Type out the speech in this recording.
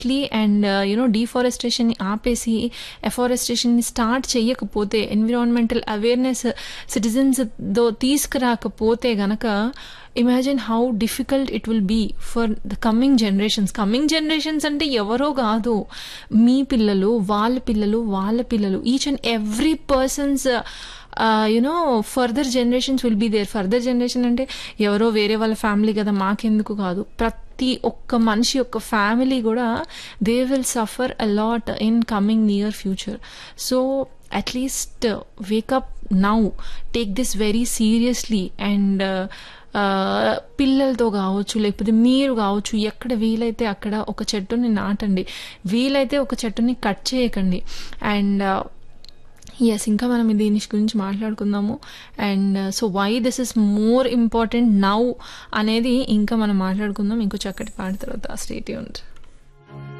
immediately and you know డీఫారెస్టేషన్ని ఆపేసి ఎఫారెస్టేషన్ని స్టార్ట్ చేయకపోతే ఎన్విరాన్మెంటల్ అవేర్నెస్ సిటిజన్స్తో తీసుకురాకపోతే గనక imagine how difficult it will be for the coming generations coming generations అంటే ఎవరో కాదు మీ పిల్లలు వాళ్ళ పిల్లలు వాళ్ళ పిల్లలు each and every persons you know further generations will be there further generation అంటే ఎవరో వేరే వాళ్ళ ఫ్యామిలీ కదా మాకెందుకు కాదు ప్రతి ఒక్క మనిషి యొక్క ఫ్యామిలీ కూడా they will suffer a lot in coming near future so at least wake up now take this very seriously and పిల్లలతో కావచ్చు లేకపోతే మీరు కావచ్చు ఎక్కడ వీలైతే అక్కడ ఒక చెట్టుని నాటండి వీలైతే ఒక చెట్టుని కట్ చేయకండి అండ్ ఎస్ ఇంకా మనం దీని గురించి మాట్లాడుకుందాము and so why this is more important now అనేది ఇంకా మనం మాట్లాడుకుందాం ఇంకో చక్కటి పాట తర్వాత స్టేట్ యూనిట్